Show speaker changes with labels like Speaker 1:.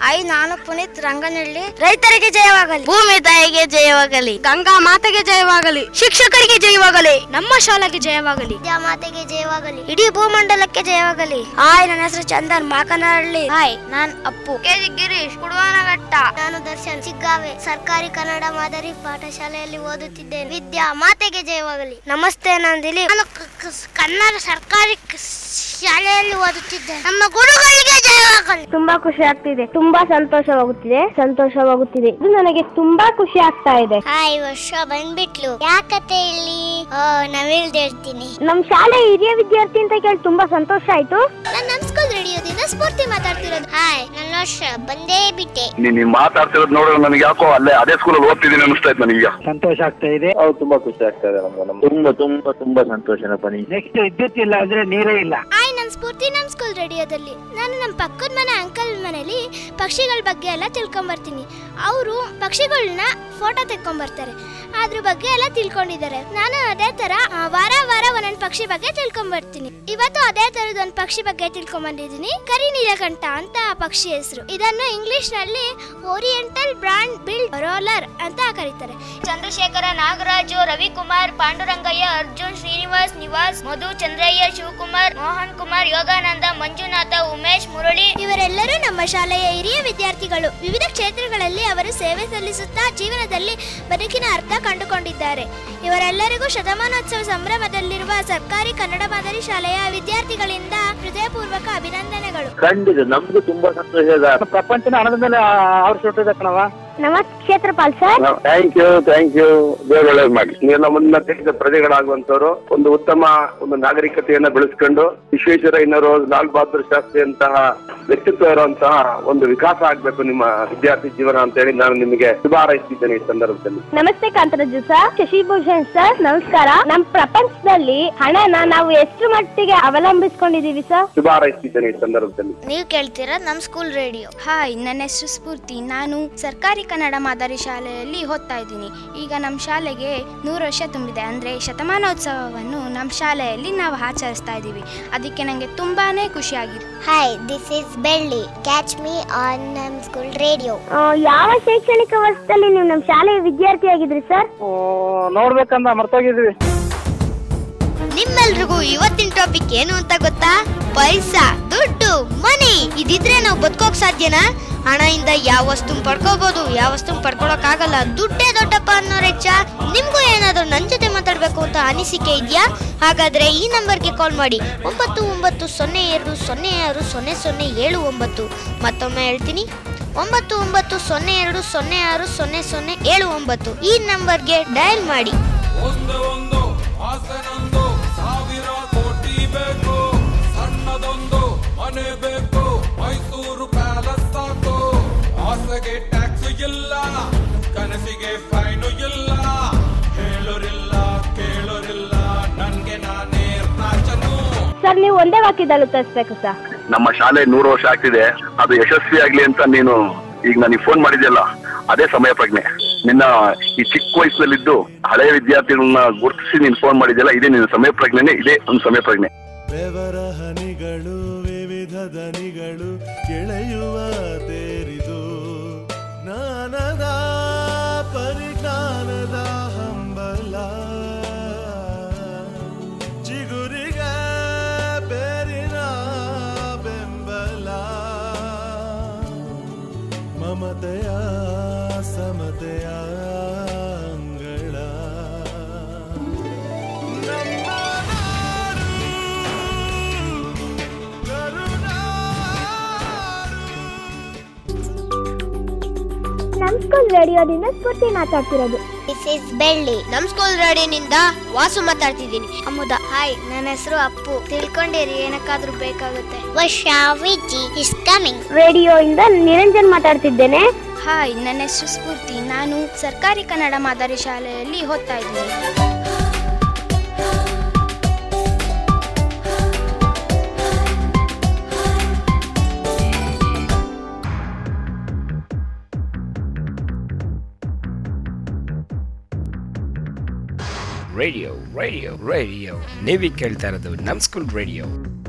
Speaker 1: hi ನಾನು ಪುನೀತ್ ರಂಗನಹಳ್ಳಿ ರೈತರಿಗೆ ಜಯವಾಗಲಿ ಭೂಮಿ ತಾಯಿಗೆ ಜಯವಾಗಲಿ ಗಂಗಾ ಮಾತೆಗೆ ಜಯವಾಗಲಿ ಶಿಕ್ಷಕರಿಗೆ ಜಯವಾಗಲಿ ನಮ್ಮ ಶಾಲೆಗೆ ಜಯವಾಗಲಿ ಮಾತೆಗೆ ಜಯವಾಗಲಿ ಇಡೀ ಭೂಮಂಡಲಕ್ಕೆ ಜಯವಾಗಲಿ ಹಾಯ್ ನನ್ನ ಹೆಸರು ಚಂದನ್ ಮಾಕನಹಳ್ಳಿ ಹಾಯ್ ನಾನ್ ಅಪ್ಪು ಕೆ ಜಿ ಗಿರೀಶ್ ಕುಡುವಾನಘಟ್ಟ ನಾನು ದರ್ಶನ್ ಸಿಗ್ಗಾವೆ ಸರ್ಕಾರಿ ಕನ್ನಡ ಮಾದರಿ ಪಾಠಶಾಲೆಯಲ್ಲಿ ಓದುತ್ತಿದ್ದೇನೆ ವಿದ್ಯಾ ಮಾತೆಗೆ ಜಯವಾಗಲಿ ನಮಸ್ತೆ ನಾನು ದಿಲೀಪ್ ನಾನು ಕ- ಕ- ಕನ್ನಡ ಸರ್ಕಾರಿ ಕ- ಶಾಲೆಯಲ್ಲಿ ಓದುತ್ತಿದ್ದೇನೆ ನಮ್ಮ ಗುರುಗಳಿಗೆ ಜಯವಾಗಲಿ
Speaker 2: ತುಂಬಾ ಖುಷಿ ಆಗ್ತಿದೆ ತುಂಬಾ ಸಂತೋಷವಾಗುತ್ತಿದೆ ಸಂತೋಷವಾಗುತ್ತಿದೆ ಇದು ನನಗೆ ತುಂಬಾ ಖುಷಿ ಆಗ್ತಾ ಇದೆ
Speaker 1: ಹಾಯ್ ವರ್ಷ ಬಂದ್ಬಿಟ್ಲು ಯಾಕತೆ ಇಲ್ಲಿ ಓ ನವಿಲ್ದು ಹೇಳ್ತೀನಿ
Speaker 2: ನಮ್ ಶಾಲೆ ಹಿರಿಯ ವಿದ್ಯಾರ್ಥಿ ಅಂತ ಕೇಳಿ ತುಂಬಾ ಸಂತೋಷ ಆಯ್ತು
Speaker 1: ನಾನು ನಮ್ ಸ್ಕೂಲ್ ರೇಡಿಯೋದಿಂದ ಸ್ಫೂರ್ತಿ ಮಾತಾಡ್ತಿರೋದು ಹಾಯ್ ನನ್ನ ವರ್ಷ ಬಂದೇ ಬಿಟ್ಟೆ
Speaker 3: ನೀನ್ ನೀನ್ ಮಾತಾಡ್ತಿರೋದು ನೋಡಿದ್ರೆ ನನಗೆ ಯಾಕೋ ಅಲ್ಲೇ ಅದೇ ಸ್ಕೂಲಲ್ಲಿ ಓದ್ತಿದ್ದೀನಿ ಅನಿಸ್ತಾ ಇತ್ತು ನನಗೀಗ
Speaker 4: ಸಂತೋಷ ಆಗ್ತಾ ಇದೆ
Speaker 5: ಹೌದು ತುಂಬಾ ಖುಷಿ ಆಗ್ತಾ ಇದೆ ನಮ್ಗೆ ನಮ್ಗೆ ತುಂಬಾ ತುಂಬಾ ತುಂಬಾ ಸಂತೋಷನಪ್ಪ ನೀ
Speaker 4: ನೆಕ್ಸ್ಟ್ ವಿದ್ಯುತ್ ಇಲ್ಲ ಅಂದ್ರೆ ನೀರೇ ಇಲ್ಲ
Speaker 1: ಹಾಯ್ ನಮ್ ಸ್ಫೂರ್ತಿ ನಮ್ ಸ್ಕೂಲ್ ರೇಡಿಯೋದಲ್ಲಿ ನಾನು ನಮ್ಮ ಪಕ್ಕದ ಮನೆ ಅಂಕಲ್ ಮನೇಲಿ ಪಕ್ಷಿಗಳ ಬಗ್ಗೆ ಎಲ್ಲ ತಿಳ್ಕೊಂಬರ್ತೀನಿ ಅವರು ಪಕ್ಷಿಗಳನ್ನ ಫೋಟೋ ತೆಕ್ಕೊಂಬರ್ತಾರೆ ಅದ್ರ ಬಗ್ಗೆ ಎಲ್ಲ ತಿಳ್ಕೊಂಡಿದ್ದಾರೆ ನಾನು ಅದೇ ತರ ಆ, ವಾರ ವಾರ ಒಂದೊಂದು ಪಕ್ಷಿ ಬಗ್ಗೆ ತಿಳ್ಕೊಂಬರ್ತೀನಿ ಇವತ್ತು ಅದೇ ತರದ ಒಂದು ಪಕ್ಷಿ ಬಗ್ಗೆ ತಿಳ್ಕೊಂಬಂದಿದ್ದೀನಿ ಕರಿ ನೀಲಕಂಠ ಅಂತ ಆ ಪಕ್ಷಿ ಹೆಸರು ಇದನ್ನು ಇಂಗ್ಲಿಷ್ ನಲ್ಲಿ ಓರಿಯೆಂಟಲ್ ಬ್ರಾಂಡ್ ಬಿಲ್ಡ್ ರೋಲರ್ ಅಂತ ಕರೀತಾರೆ ಚಂದ್ರಶೇಖರ ನಾಗರಾಜು ರವಿಕುಮಾರ್ ಪಾಂಡುರಂಗಯ್ಯ ಅರ್ಜುನ್ ಶ್ರೀನಿವಾಸ್ ನಿವಾಸ್ ಮಧು ಚಂದ್ರಯ್ಯ ಶಿವಕುಮಾರ್ ಮೋಹನ್ ಕುಮಾರ್ ಯೋಗಾನಂದ ಮಂಜುನಾಥ ಉಮೇಶ್ ಮುರಳಿ ಇವರೆಲ್ಲರೂ ನಮ್ಮ ಶಾಲೆಯ ಹಿರಿಯ ವಿದ್ಯಾರ್ಥಿಗಳು ವಿವಿಧ ಕ್ಷೇತ್ರಗಳಲ್ಲಿ ಅವರು ಸೇವೆ ಸಲ್ಲಿಸುತ್ತಾ ಜೀವನದಲ್ಲಿ ಬದುಕಿನ ಅರ್ಥ ಕಂಡುಕೊಂಡಿದ್ದಾರೆ ಇವರೆಲ್ಲರಿಗೂ ಶತಮಾನೋತ್ಸವ ಸಂಭ್ರಮದಲ್ಲಿರುವ ಸರ್ಕಾರಿ ಕನ್ನಡ ಮಾದರಿ ಶಾಲೆಯ ವಿದ್ಯಾರ್ಥಿಗಳಿಂದ ಹೃದಯಪೂರ್ವಕ ಅಭಿನಂದನೆಗಳು
Speaker 5: ಖಂಡಿತ ನಮ್ಗೂ ತುಂಬಾ ಸಂತೋಷ ಇದೆ
Speaker 4: ಪ್ರಪಂಚನ ಹಣದ ಮೇಲೆ ಆವರಿಸಿಬಿಟ್ಟಿದೆ ಕಣವ
Speaker 2: ನಮಸ್ತೆ Kshetrapal sir
Speaker 3: thank you thank you ದೇವ್ರ ಒಳ್ಳೇದ್ ಮಾಡಿ ನೀವೆಲ್ಲ ಉನ್ನತ ಪ್ರಜೆಗಳಾಗುವಂತವ್ರು ಒಂದು ಉತ್ತಮ ಒಂದು ನಾಗರಿಕತೆಯನ್ನ ಬೆಳೆಸ್ಕೊಂಡು ವಿಶ್ವೇಶ್ವರಯ್ಯನವರು ಲಾಲ್ ಬಹದ್ದೂರ್ ಶಾಸ್ತ್ರಿ ಅಂತಹ ವ್ಯಕ್ತಿತ್ವ ಇರುವಂತಹ ಒಂದು ವಿಕಾಸ ಆಗ್ಬೇಕು ನಿಮ್ಮ ವಿದ್ಯಾರ್ಥಿ ಜೀವನ ಅಂತ ಹೇಳಿ ನಾನು ನಿಮಗೆ ಶುಭ ಹಾರೈಸ್ತಿದ್ದೇನೆ ಈ ಸಂದರ್ಭದಲ್ಲಿ
Speaker 2: ನಮಸ್ತೆ ಕಾಂತರಾಜು ಸರ್ ಶಶಿಭೂಷಣ್ ಸರ್ ನಮಸ್ಕಾರ ನಮ್ ಪ್ರಪಂಚದಲ್ಲಿ ಹಣನ ನಾವು ಎಷ್ಟು ಮಟ್ಟಿಗೆ ಅವಲಂಬಿಸ್ಕೊಂಡಿದೀವಿ ಸರ್
Speaker 3: ಶುಭ ಹಾರೈಸ್ತಿದ್ದೇನೆ ಈ ಸಂದರ್ಭದಲ್ಲಿ
Speaker 1: ನೀವು ಕೇಳ್ತೀರಾ ನಮ್ಮ ಸ್ಕೂಲ್ ರೇಡಿಯೋ
Speaker 6: ಹಾಯ್ ನನ್ನ ಹೆಸರು ಸ್ಫೂರ್ತಿ ನಾನು ಸರ್ಕಾರಿ ಕನ್ನಡ ಮಾದರಿ ಶಾಲೆಯಲ್ಲಿ ಓದ್ತಾ ಇದ್ದೀನಿ ಈಗ ನಮ್ಮ ಶಾಲೆಗೆ ನೂರು ವರ್ಷ ತುಂಬಿದೆ ಅಂದರೆ ಶತಮಾನೋತ್ಸವವನ್ನು ನಮ್ಮ ಶಾಲೆಯಲ್ಲಿ ನಾವು ಆಚರಿಸ್ತಾ ಇದ್ದೀವಿ ಅದಕ್ಕೆ ನನಗೆ ತುಂಬಾ ಖುಷಿಯಾಗಿದೆ
Speaker 1: hi this is Belli catch me on ನಮ್ಮ ಸ್ಕೂಲ್ ರೇಡಿಯೋ
Speaker 2: ಆ, ಯಾವ ಶೈಕ್ಷಣಿಕ ವರ್ಷದಲ್ಲಿ ನೀವು ನಮ್ ಶಾಲೆಯ ವಿದ್ಯಾರ್ಥಿ ಆಗಿದ್ರಿ ಸರ್
Speaker 4: ನೋಡ್ಬೇಕಂದ ಮರ್ತೋಗಿದ್ವಿ
Speaker 1: ನಿಮ್ಮೆಲ್ರಿಗೂ ಇವತ್ತಿನ ಟಾಪಿಕ್ ಏನು ಅಂತ ಗೊತ್ತಾ ಪೈಸಾ ದುಡ್ಡು ಮನಿ ಇದಿದ್ರೆ ನಾವು ಬದುಕೋಕ್ ಸಾಧ್ಯನಾ ಹಣದಿಂದ ಯಾವ ವಸ್ತು ಪಡ್ಕೋಬಹುದು ಯಾವ ವಸ್ತು ಪಡ್ಕೊಳಕ್ ಆಗಲ್ಲ ದುಡ್ಡೇ ದೊಡ್ಡಪ್ಪ ಅನ್ನೋ ರೆಚ್ಚ ನಿಮ್ಗೂ ಏನಾದ್ರೂ ನನ್ ಜೊತೆ ಮಾತಾಡ್ಬೇಕು ಅಂತ ಅನಿಸಿಕೆ ಇದೆಯಾ ಹಾಗಾದ್ರೆ ಈ ನಂಬರ್ಗೆ ಕಾಲ್ ಮಾಡಿ ಒಂಬತ್ತು ಒಂಬತ್ತು ಸೊನ್ನೆ ಎರಡು ಸೊನ್ನೆ ಆರು ಸೊನ್ನೆ ಸೊನ್ನೆ ಏಳು ಒಂಬತ್ತು ಮತ್ತೊಮ್ಮೆ ಹೇಳ್ತೀನಿ ಒಂಬತ್ತು ಒಂಬತ್ತು ಸೊನ್ನೆ ಎರಡು ಸೊನ್ನೆ ಆರು ಸೊನ್ನೆ ಸೊನ್ನೆ ಏಳು ಒಂಬತ್ತು ಈ ನಂಬರ್ಗೆ ಡಯಲ್ ಮಾಡಿ
Speaker 7: ಒಂದು ಒಂದು ಆಸನೊಂದು ಸಾವಿರ ಕೋಟಿ ಬೇಕು ಸಣ್ಣದೊಂದು ಮನೆ ಬೇಕು ಮೈಸೂರು ಪ್ಯಾಲೇಸ್ ಸಾಕು ಆಸೆಗೆ ಟ್ಯಾಕ್ಸ್ ಇಲ್ಲ ಕನಸಿಗೆ ಫೈನು ಇಲ್ಲ ಹೇಳೋರಿಲ್ಲ ಕೇಳೋರಿಲ್ಲ ನನ್ಗೆ ನಾನೇ ರಾಜನು
Speaker 2: ಸರ್ ನೀವು ಒಂದೇ ವಾಕ್ಯದಲ್ಲಿ ಉತ್ತರಿಸ್ಬೇಕು ಸರ್
Speaker 3: ನಮ್ಮ ಶಾಲೆ ನೂರು ವರ್ಷ ಆಗ್ತಿದೆ ಅದು ಯಶಸ್ವಿ ಆಗ್ಲಿ ಅಂತ ನೀನು ಈಗ ನನಗೆ ಫೋನ್ ಮಾಡಿದ್ಯಲ್ಲ ಅದೇ ಸಮಯ ಪ್ರಜ್ಞೆ ನಿನ್ನ ಈ ಚಿಕ್ಕ ವಯಸ್ಸಿನಲ್ಲಿದ್ದು ಹಳೆಯ ವಿದ್ಯಾರ್ಥಿಗಳನ್ನ ಗುರುತಿಸಿ ನೀನು ಫೋನ್ ಮಾಡಿದ್ಯಲ್ಲ ಇದೇ ನಿನ್ನ ಸಮಯ ಪ್ರಜ್ಞೆನೇ ಇದೇ ಒಂದು ಸಮಯ ಪ್ರಜ್ಞೆ
Speaker 8: ಬೆವರ ಹನಿಗಳು ವಿವಿಧ ದನಿಗಳು ಎಳೆಯುವ ತೇರಿದು ಜ್ಞಾನದ ಪರಿಜ್ಞಾನದ ಹಂಬಲ ಚಿಗುರಿಗ ಬೇರಿನ ಬೆಂಬಲ ಮಮತೆಯ ಸಮತೆಯ ಅಂಗಳ ನಮ್ಮ ನಾಡು
Speaker 2: ನಮ್ ಸ್ಕೂಲ್ ರೇಡಿಯೋದಿಂದ ಸ್ಫೂರ್ತಿ ಮಾತಾಡ್ತಿರೋದು
Speaker 1: ದಿಸ್ ಇಸ್ ಬೆಳ್ಳಿ ನಮ್ ಸ್ಕೂಲ್ ರೇಡಿಯೋನಿಂದ ವಾಸು ಮಾತಾಡ್ತಿದ್ದೀನಿ ಅಮುದ ಹಾಯ್ ನನ್ನ ಹೆಸರು ಅಪ್ಪು ತಿಳ್ಕೊಂಡಿರಿ ಏನಕ್ಕಾದ್ರೂ ಬೇಕಾಗುತ್ತೆ ವರ್ಷ ವಿಜಿ ಇಸ್ ಕಮಿಂಗ್
Speaker 2: ರೇಡಿಯೋ ಇಂದ ನಿರಂಜನ್ ಮಾತಾಡ್ತಿದ್ದೇನೆ
Speaker 6: ಹಾಯ್ ನನ್ನ ಹೆಸರು ಸ್ಫೂರ್ತಿ ನಾನು ಸರ್ಕಾರಿ ಕನ್ನಡ ಮಾದರಿ ಶಾಲೆಯಲ್ಲಿ ಓದ್ತಾ ಇದ್ದೀನಿ
Speaker 9: ರೇಡಿಯೋ ರೇಡಿಯೋ ರೇಡಿಯೋ ನೀವೀಗ ಕೇಳ್ತಾ ಇರೋದು ನಮ್ ಸ್ಕೂಲ್ ರೇಡಿಯೋ